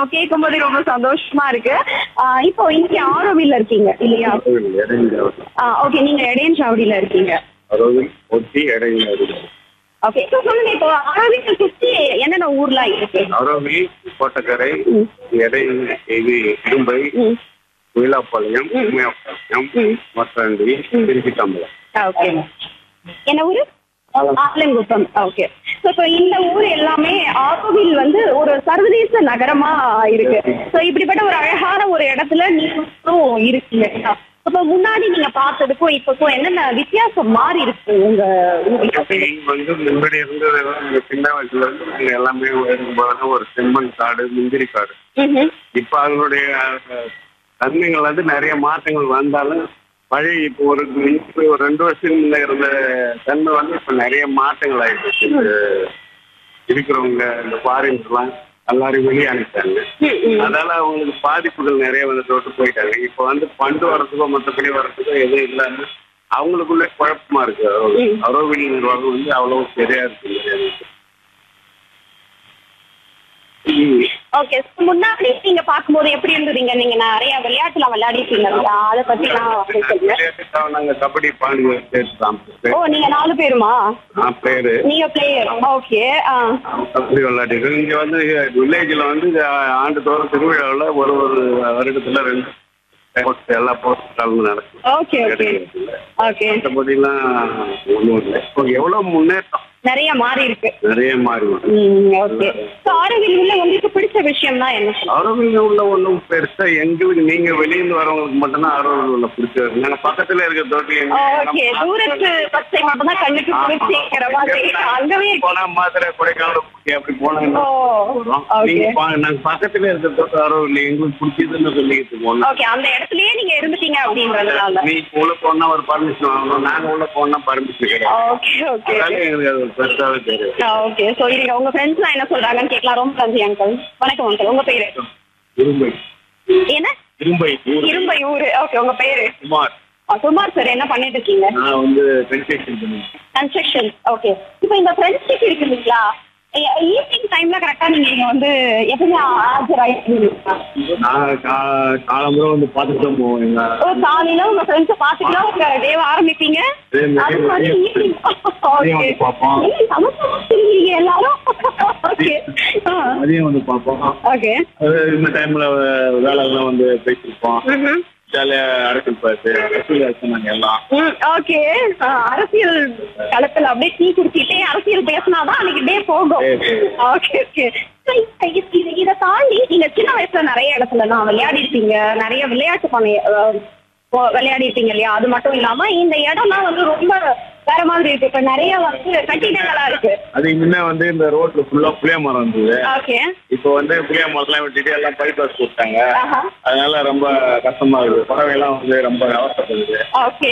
கேட்கும் போது ரொம்ப சந்தோஷமா இருக்கு ஆஹ் இப்போ இங்க ஆரோவில்ல இருக்கீங்க இல்லையா ஓகே நீங்க எடையன்சாவடியில இருக்கீங்க அதாவது ஒட்டி இடையில ஓகே இப்போ சொல்லுங்க இப்போ ஆரோவில்ல சுத்தி என்னென்ன ஊர்லாம் இருக்கு அரவி கோட்டக்கரை ம். எடை இது இரும்பை ம். குயிலாப்பாளையம் உமையாப்பாளையம் ம். மத்தாண்டி திருச்சி தம்பலம் ஓகே என்ன ஊரு ஆலங்குப்பம் ஓகே ஸோ இப்போ இந்த ஊர் எல்லாமே ஆரோவில் வந்து ஒரு சர்வதேச நகரமா இருக்கு ஸோ இப்படிப்பட்ட ஒரு அழகான ஒரு இடத்துல நீங்களும் இருக்கீங்க அப்போ முன்னாடி நீங்க பார்த்ததுக்கும் இப்போக்கும் என்னென்ன வித்தியாசம் மாறி இருக்கு உங்க ஊர்ல இங்க வந்து முன்னாடி இருந்தது எல்லாம் இந்த சின்ன வயசுல இருந்து நாங்க எல்லாமே இருக்கும்போது ஒரு செம்மண் காடு முந்திரி காடு ம்ஹும். இப்ப அதனுடைய அஹ், தன்மைகள் வந்து நிறைய மாற்றங்கள் வந்தாலும் பழைய இப்போ ஒரு இப்ப ஒரு ரெண்டு வருஷத்துக்கு முன்ன இருந்த தன்மை வந்து இப்ப நிறைய மாற்றங்கள் ஆயிடுச்சு இந்த இருக்கிறவங்க இந்த ஃபாரின்ஸ் எல்லாம் எல்லாரும் வெளியே அனுப்பிட்டாங்க ம், ம். அதனால அவங்களுக்கு பாதிப்புகள் நிறைய வந்து தொட்டு போயிட்டாங்க இப்ப வந்து பண்டு வரத்துக்கோ மற்றபடி வரத்துக்கோ எதுவும் இல்லாம அவங்களுக்குள்ள குழப்பமா இருக்கு ம். அரோவில் நிர்வாகம் வந்து அவ்வளவு சரியா இருக்கு ம். ஓகே முன்னாடி நீங்க பார்க்கும்போது எப்படி இருந்ததுங்க நீங்க நிறைய விளையாட்டுலாம் விளையாடிருக்கீங்க இல்லையா அதை பத்தி நான் சொல்லுங்க விளையாட்டுக்காக நாங்க கபடி பாண்டி சேர்த்துதான் ஓ நீங்க நாலு பேருமா நான் பேரு நீங்க பிளேயர் ஓகே ஆ கபடி விளையாட்டு இங்க வந்து வில்லேஜ்ல வந்து ஆண்டு தோறும் திருவிழாவில் ஒரு ஒரு வருடத்துல ரெண்டு sports எல்லா போஸ்ட் கலந்து நடக்கும் ஓகே ஓகே ஓகே மற்றபடிலாம் ஒன்றும் இல்லை இப்போ எவ்வளவு முன்னேற்றம் நிறைய மாறி இருக்கு நிறைய மாறி வருது. ம் ஓகே ஸோ ஆரோவில் உள்ள உங்களுக்கு பிடிச்ச விஷயம்னா என்ன அரவிந்த் உள்ள ஒன்றும் பெருசா எங்களுக்கு நீங்க வெளியிருந்து வரவங்களுக்கு மட்டும்தான் அரவிந்த் உள்ள பிடிச்சது நாங்க பக்கத்துல இருக்க தோட்டி ஓகே தூரத்து பச்சை மட்டும் தான் கண்ணுக்கு குளிர்ச்சிங்கிற மாதிரி அங்கவே இருக்கு போனா மாத்திரை கொடைக்கானல் ஊட்டி அப்படி போனா ஓ நீங்க ஓகே பா- நாங்க பக்கத்துல இருக்க தோட்டம் அரவிந்த் எங்களுக்கு பிடிச்சதுன்னு சொல்லிட்டு போனோம் ஓகே அந்த இடத்துலயே நீங்க இருந்துட்டீங்க அப்படின்றதுனால நீ இப்ப உள்ள போனா ஒரு பர்மிஷன் வாங்கணும் நாங்க உள்ள போனா பர்மிஷன் கிடையாது ஓகே ஓகே அதனால எங்களுக்கு அது ஒரு பெருசாவே தெரியும் ஓகே ஸோ இருங்க உங்க ஃப்ரெண்ட்ஸ்லாம் என்ன சொல்றாங்கன்னு கேட்கலாம் ரொம்ப நன்றி அங்கிள் வணக்கம் அங்கிள் உங்க பேரு இரும்பை என்ன இரும்பை ஊர் இரும்பை ஊரு ஓகே உங்க பேரு குமார் ஆ, குமார் சார் என்ன பண்ணிட்டு இருக்கீங்க நான் வந்து கன்ஸ்ட்ரக்ஷன் பண்ணுவேன் கன்ஸ்ட்ரக்ஷன் ஓகே இப்போ இந்த ஃப்ரெண்ட்ஷிப் இருக்கு இல்லைங்களா ஈவினிங் டைம்ல கரெக்டா நீங்க இங்க வந்து எப்பவுமே ஆஜராயிருக்கீங்களா நான் கா- காலம்புறம் வந்து பார்த்துட்டு தான் போவோம் எங்க ஓ காலையில உங்க ஃப்ரெண்ட்ஸை பார்த்துக்கலாம் உங்க டேவை ஆரம்பிப்பீங்க அதே மாதிரி அது மாதிரி மதியம் ஈவினிங் மதியம் வந்து பார்ப்போம். சமஸ்தீங்க எல்லாரும் ஓகே மதியம் வந்து பார்ப்போம் ஓகே அது இந்த டைம்ல வேலை எல்லாம் வந்து பேசியிருப்போம் ஜாலியா அரசியல் பார்த்து அரசியல் அரசு நாங்க எல்லாம் ஓகே அரசியல் களத்துல அப்படியே டீ குடிச்சிட்டே அரசியல் பேசினாதான் அன்னைக்கு டே போகும் சரி, சரி. ஓகே ஓகே இதை தாண்டி நீங்க சின்ன வயசுல நிறைய இடத்துல நான் விளையாடி இருப்பீங்க நிறைய விளையாட்டு பண்ண விளையாடி இருப்பீங்க இல்லையா அது மட்டும் இல்லாம இந்த இடம்லாம் வந்து ரொம்ப வேற மாதிரி இருக்கு இப்ப நிறைய வந்து கட்டிடங்களா இருக்கு அதுக்கு முன்ன வந்து இந்த ரோட்ல ஃபுல்லா புளிய மரம் இருந்தது ஓகே இப்போ வந்து புளிய மரத்தெல்லாம் விட்டுட்டு எல்லாம் பைபாஸ் கொடுத்தாங்க ஆஹா அதனால ரொம்ப கஷ்டமா இருக்குது பறவை எல்லாம் வந்து ரொம்ப அவசரப்படுது ஓகே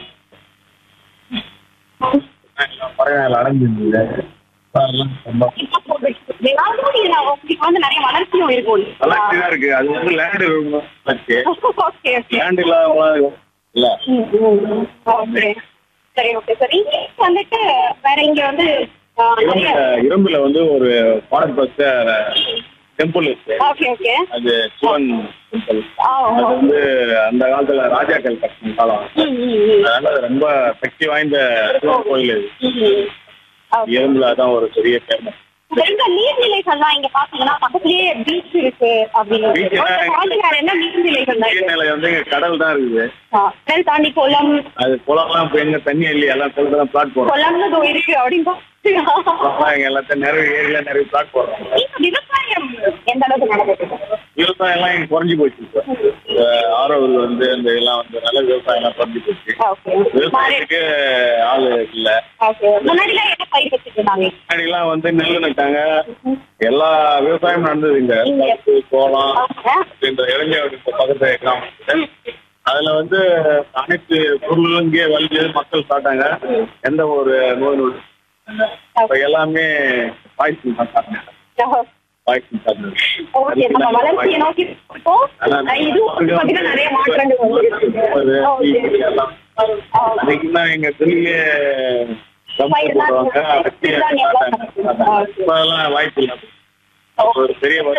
எல்லாம் பறவைகள் அடைஞ்சிருந்தது அதெல்லாம் ரொம்ப உங்களுக்கு வந்து நிறைய வளர்ச்சியும் இருக்கும் வளர்ச்சி தான் இருக்கு அது வந்து லேண்டு வச்சு ஓகே ஓகே லேண்ட் இல்லாம இல்ல ஓகே சரி ஓகே சரி இங்க வந்துட்டு வேற இங்க வந்து ஆ, நிறைய இரும்புல- இரும்புல வந்து ஒரு பாடல் பக்த டெம்பிள் இருக்கு ஓகே ஓகே அது சிவன் டெம்பிள் ஆ அது வந்து அந்த காலத்துல ராஜாக்கள் கட்டின காலம் ம், ம், ம். அதனால அது ரொம்ப சக்தி வாய்ந்த சிவன் கோயில் இது ம், ம். ஓகே. இரும்புல அதான் ஒரு பெரிய ஃபேமஸ் இந்த நீர்நிலைகள்லாம் இங்க பாத்தீங்கன்னா பக்கத்துலயே பீச் இருக்கு அப்படின்னு Beach என்ன? வேற என்ன நீர்நிலைகள் தான் இருக்கு மேல வந்து இங்க கடல் தான் இருக்குது ஆ, கடல் தாண்டி குளம் அது குளம்லாம் இப்ப எங்க தண்ணி இல்லையா எல்லாம் குளத்துல தான் பிளாட் போடுறோம் குளம்னு இதோ இருக்கு அப்படின்னு குளம்லாம் எங்க எல்லாத்தையும் நிறைய ஏரியில நிறைய பிளாட் போடுறோம் நீங்க விவசாயம் எந்த அளவுக்கு நடக்குது விவசாயம் எல்லாம் இங்க குறைஞ்சு போச்சு இப்போ இந்த ஆரோவில் வந்து இந்த இதெல்லாம் வந்து நல்ல விவசாயம் எல்லாம் குறைஞ்சு போச்சு ஓகே விவசாயத்துக்கு ஆள் இல்ல ஓகே முன்னாடிலாம் என்ன பயிர் வச்சுட்டு இருந்தாங்க முன்னாடி எல்லாம் வந்து நெல் நட்டாங்க எல்லா விவசாயமும் நடந்தது இங்க கருப்பு சோளம் இந்த இளைஞர் இப்ப பக்கத்து கிராமம் அதுல வந்து அனைத்து பொருளும் இங்கே வந்து மக்கள் சாப்பிட்டாங்க எந்த ஒரு நோய் நொடி இப்ப எல்லாமே பாய்ச்சல் சாப்பிட்டாங்க பாய்ச்சல் சாப்பிட்டாங்க ஓகே நம்ம வளர்ச்சியை நோக்கி இருக்கோம் அஹ் இதுவும் வந்து பாத்தீங்கன்னா நிறைய மாற்றங்கள் வந்து ஓகே எல்லாம் அதுக்கு தான் எங்க தொழிலே கம்பு பயிர் தான் போடுவாங்க அரிசி சிறுதானியம் எல்லாம் இப்ப எல்லாம் வாய்ப்பு இல்லை ஒரு பெரிய